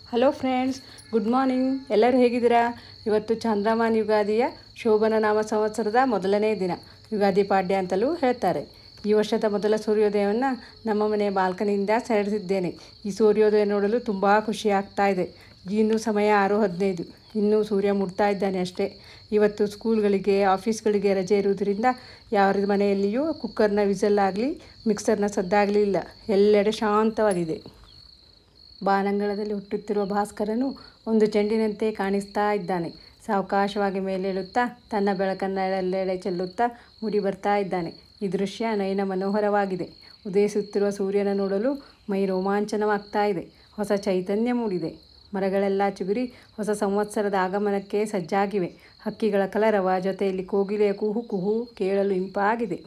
hello friends good morning ಎಲ್ಲರೂ ಹೇಗಿದ್ದೀರಾ ಇವತ್ತು ಚಂದ್ರಮಾನ್ ಯುಗಾದಿಯ ಶೋಭನ ನಾಮ ಸಂವತ್ಸರದ ಮೊದಲನೇ ದಿನ ಯುಗಾದಿ ಪಾಡ್ಯ ಅಂತಲೂ ಹೇಳ್ತಾರೆ ಈ ವರ್ಷದ ಮೊದಲ ಸೂರ್ಯೋದಯವನ್ನು ನಮ್ಮ ಮನೆಯ ಬಾಲ್ಕನಿಯಿಂದ ಸೆರೆದಿದ್ದೇನೆ ಈ ಸೂರ್ಯೋದಯ ನೋಡಲು ತುಂಬ ಖುಷಿ ಆಗ್ತಾ ಇದೆ ಇನ್ನೂ ಸಮಯ ಆರು ಹದಿನೈದು ಇನ್ನೂ ಸೂರ್ಯ ಮುಟ್ತಾ ಇದ್ದಾನೆ ಅಷ್ಟೇ ಇವತ್ತು ಸ್ಕೂಲ್ಗಳಿಗೆ ಆಫೀಸ್ಗಳಿಗೆ ರಜೆ ಇರುವುದರಿಂದ ಯಾರ ಮನೆಯಲ್ಲಿಯೂ ಕುಕ್ಕರ್ನ ವಿಸಲ್ ಆಗಲಿ ಮಿಕ್ಸರ್ನ ಸದ್ದಾಗಲಿಲ್ಲ ಎಲ್ಲೆಡೆ ಶಾಂತವಾಗಿದೆ ಬಾನಂಗಳದಲ್ಲಿ ಹುಟ್ಟುತ್ತಿರುವ ಭಾಸ್ಕರನು ಒಂದು ಚೆಂಡಿನಂತೆ ಕಾಣಿಸ್ತಾ ಇದ್ದಾನೆ ಸಾವಕಾಶವಾಗಿ ಮೇಲೇಳುತ್ತಾ ತನ್ನ ಬೆಳಕನ್ನು ಎಲ್ಲೆಡೆ ಚೆಲ್ಲುತ್ತಾ ಮುಡಿ ಬರ್ತಾ ಇದ್ದಾನೆ ಈ ದೃಶ್ಯ ನಯನ ಮನೋಹರವಾಗಿದೆ ಉದಯಿಸುತ್ತಿರುವ ಸೂರ್ಯನ ನೋಡಲು ಮೈ ರೋಮಾಂಚನವಾಗ್ತಾ ಇದೆ ಹೊಸ ಚೈತನ್ಯ ಮೂಡಿದೆ ಮರಗಳೆಲ್ಲ ಚಿಗುರಿ ಹೊಸ ಸಂವತ್ಸರದ ಆಗಮನಕ್ಕೆ ಸಜ್ಜಾಗಿವೆ ಹಕ್ಕಿಗಳ ಕಲರವ ಜೊತೆಯಲ್ಲಿ ಕೋಗಿಲೆಯ ಕುಹು ಕುಹು ಕೇಳಲು ಇಂಪಾಗಿದೆ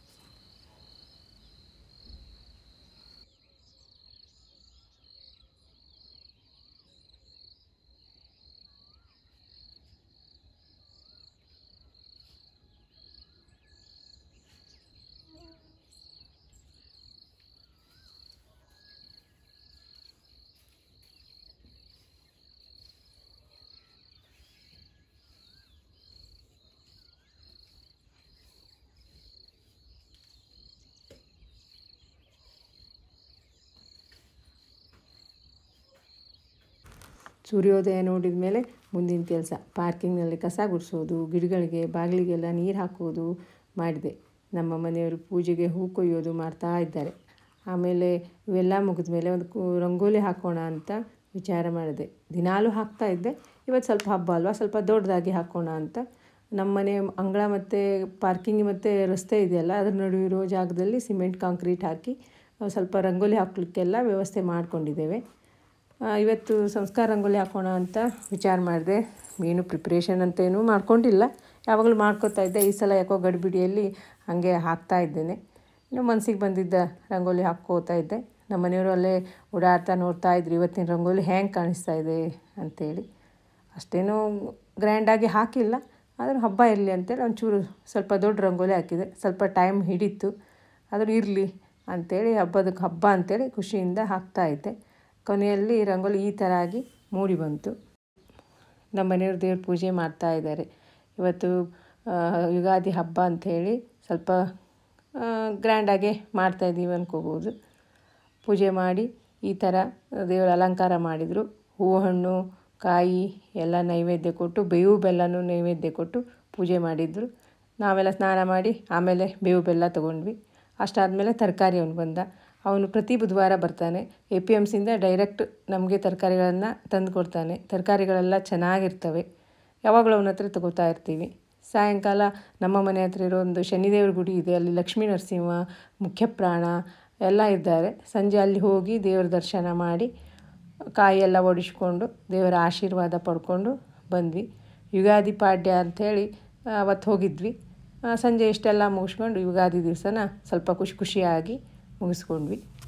ಸೂರ್ಯೋದಯ ನೋಡಿದ ಮೇಲೆ ಮುಂದಿನ ಕೆಲಸ ಪಾರ್ಕಿಂಗ್ನಲ್ಲಿ ಕಸ ಗುಡಿಸೋದು ಗಿಡಗಳಿಗೆ ಬಾಗಿಲಿಗೆಲ್ಲ ನೀರು ಹಾಕೋದು ಮಾಡಿದೆ ನಮ್ಮ ಮನೆಯವರು ಪೂಜೆಗೆ ಹೂ ಕೊಯ್ಯೋದು ಮಾಡ್ತಾ ಇದ್ದಾರೆ ಆಮೇಲೆ ಇವೆಲ್ಲ ಮುಗಿದ ಮೇಲೆ ಒಂದು ಕು ರಂಗೋಲಿ ಹಾಕೋಣ ಅಂತ ವಿಚಾರ ಮಾಡಿದೆ ದಿನಾಲೂ ಹಾಕ್ತಾ ಇದ್ದೆ ಇವತ್ತು ಸ್ವಲ್ಪ ಹಬ್ಬ ಅಲ್ವಾ ಸ್ವಲ್ಪ ದೊಡ್ಡದಾಗಿ ಹಾಕೋಣ ಅಂತ ನಮ್ಮ ಮನೆ ಅಂಗಳ ಮತ್ತು ಪಾರ್ಕಿಂಗ್ ಮತ್ತು ರಸ್ತೆ ಇದೆಯಲ್ಲ ಅದ್ರ ನಡುವೆ ಇರೋ ಜಾಗದಲ್ಲಿ ಸಿಮೆಂಟ್ ಕಾಂಕ್ರೀಟ್ ಹಾಕಿ ಸ್ವಲ್ಪ ರಂಗೋಲಿ ಹಾಕಲಿಕ್ಕೆಲ್ಲ ವ್ಯವಸ್ಥೆ ಮಾಡಿಕೊಂಡಿದ್ದೇವೆ ಇವತ್ತು ಸಂಸ್ಕಾರ ರಂಗೋಲಿ ಹಾಕೋಣ ಅಂತ ವಿಚಾರ ಮಾಡಿದೆ ಏನು ಪ್ರಿಪ್ರೇಷನ್ ಅಂತೇನೂ ಮಾಡ್ಕೊಂಡಿಲ್ಲ ಯಾವಾಗಲೂ ಮಾಡ್ಕೋತಾ ಇದ್ದೆ ಈ ಸಲ ಯಾಕೋ ಗಡಿಬಿಡಿಯಲ್ಲಿ ಹಾಗೆ ಹಾಕ್ತಾ ಇದ್ದೇನೆ ಇನ್ನು ಮನಸ್ಸಿಗೆ ಬಂದಿದ್ದ ರಂಗೋಲಿ ಹಾಕ್ಕೋತಾ ಇದ್ದೆ ನಮ್ಮ ಮನೆಯವರು ಅಲ್ಲೇ ಓಡಾಡ್ತಾ ನೋಡ್ತಾ ಇದ್ರು ಇವತ್ತಿನ ರಂಗೋಲಿ ಹೆಂಗೆ ಕಾಣಿಸ್ತಾ ಇದೆ ಅಂಥೇಳಿ ಅಷ್ಟೇನೂ ಗ್ರ್ಯಾಂಡಾಗಿ ಹಾಕಿಲ್ಲ ಆದರೂ ಹಬ್ಬ ಇರಲಿ ಅಂತೇಳಿ ಒಂಚೂರು ಸ್ವಲ್ಪ ದೊಡ್ಡ ರಂಗೋಲಿ ಹಾಕಿದೆ ಸ್ವಲ್ಪ ಟೈಮ್ ಹಿಡಿತು ಆದರೂ ಇರಲಿ ಅಂಥೇಳಿ ಹಬ್ಬದಕ್ಕೆ ಹಬ್ಬ ಅಂಥೇಳಿ ಖುಷಿಯಿಂದ ಹಾಕ್ತಾ ಇದ್ದೆ ಕೊನೆಯಲ್ಲಿ ರಂಗೋಲಿ ಈ ಥರ ಆಗಿ ಮೂಡಿ ಬಂತು ನಮ್ಮ ಮನೆಯವ್ರು ದೇವ್ರ ಪೂಜೆ ಮಾಡ್ತಾ ಇದ್ದಾರೆ ಇವತ್ತು ಯುಗಾದಿ ಹಬ್ಬ ಅಂಥೇಳಿ ಸ್ವಲ್ಪ ಗ್ರ್ಯಾಂಡಾಗೆ ಮಾಡ್ತಾಯಿದ್ದೀವಿ ಅನ್ಕೋಬೋದು ಪೂಜೆ ಮಾಡಿ ಈ ಥರ ದೇವರ ಅಲಂಕಾರ ಮಾಡಿದರು ಹೂವು ಹಣ್ಣು ಕಾಯಿ ಎಲ್ಲ ನೈವೇದ್ಯ ಕೊಟ್ಟು ಬೇವು ಬೆಲ್ಲನೂ ನೈವೇದ್ಯ ಕೊಟ್ಟು ಪೂಜೆ ಮಾಡಿದರು ನಾವೆಲ್ಲ ಸ್ನಾನ ಮಾಡಿ ಆಮೇಲೆ ಬೇವು ಬೆಲ್ಲ ತೊಗೊಂಡ್ವಿ ಅಷ್ಟಾದಮೇಲೆ ತರಕಾರಿ ಅವನು ಬಂದ ಅವನು ಪ್ರತಿ ಬುಧವಾರ ಬರ್ತಾನೆ ಎ ಪಿ ಎಮ್ ಸಿಯಿಂದ ಡೈರೆಕ್ಟ್ ನಮಗೆ ತರಕಾರಿಗಳನ್ನು ತಂದು ಕೊಡ್ತಾನೆ ತರಕಾರಿಗಳೆಲ್ಲ ಚೆನ್ನಾಗಿರ್ತವೆ ಯಾವಾಗಲೂ ಅವನ ಹತ್ರ ತಗೋತಾ ಇರ್ತೀವಿ ಸಾಯಂಕಾಲ ನಮ್ಮ ಮನೆ ಹತ್ರ ಇರೋ ಒಂದು ಶನಿದೇವ್ರ ಗುಡಿ ಇದೆ ಅಲ್ಲಿ ಲಕ್ಷ್ಮೀ ನರಸಿಂಹ ಮುಖ್ಯಪ್ರಾಣ ಎಲ್ಲ ಇದ್ದಾರೆ ಸಂಜೆ ಅಲ್ಲಿ ಹೋಗಿ ದೇವರ ದರ್ಶನ ಮಾಡಿ ಕಾಯಿಯೆಲ್ಲ ಒಡಿಸ್ಕೊಂಡು ದೇವರ ಆಶೀರ್ವಾದ ಪಡ್ಕೊಂಡು ಬಂದ್ವಿ ಯುಗಾದಿ ಪಾಡ್ಯ ಅಂಥೇಳಿ ಅವತ್ತು ಹೋಗಿದ್ವಿ ಸಂಜೆ ಇಷ್ಟೆಲ್ಲ ಮುಗಿಸ್ಕೊಂಡು ಯುಗಾದಿ ದಿವಸನ ಸ್ವಲ್ಪ ಖುಷಿ ಖುಷಿಯಾಗಿ ಮುಗಿಸ್ಕೊಂಡ್ವಿ